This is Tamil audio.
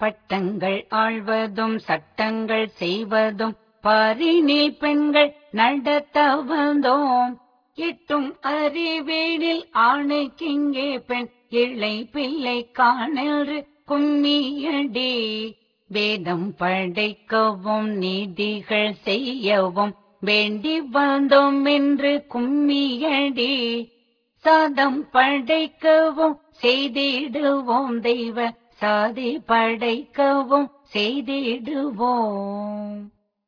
பட்டங்கள் ஆழ்வதும் சட்டங்கள் செய்வதும் பாரினில் பெண்கள் நடத்த வந்தோம் எட்டும் அறிவீடில் ஆணைக்கிங்கே பெண் இளை பிள்ளை காணல் கும்மியடி வேதம் படைக்கவும் நீதிகள் செய்யவும் வேண்டி வந்தோம் என்று கும்மியடி சாதம் படைக்கவும் செய்திடுவோம் தெய்வ சாதி படைக்கவும் செய்திடுவோம்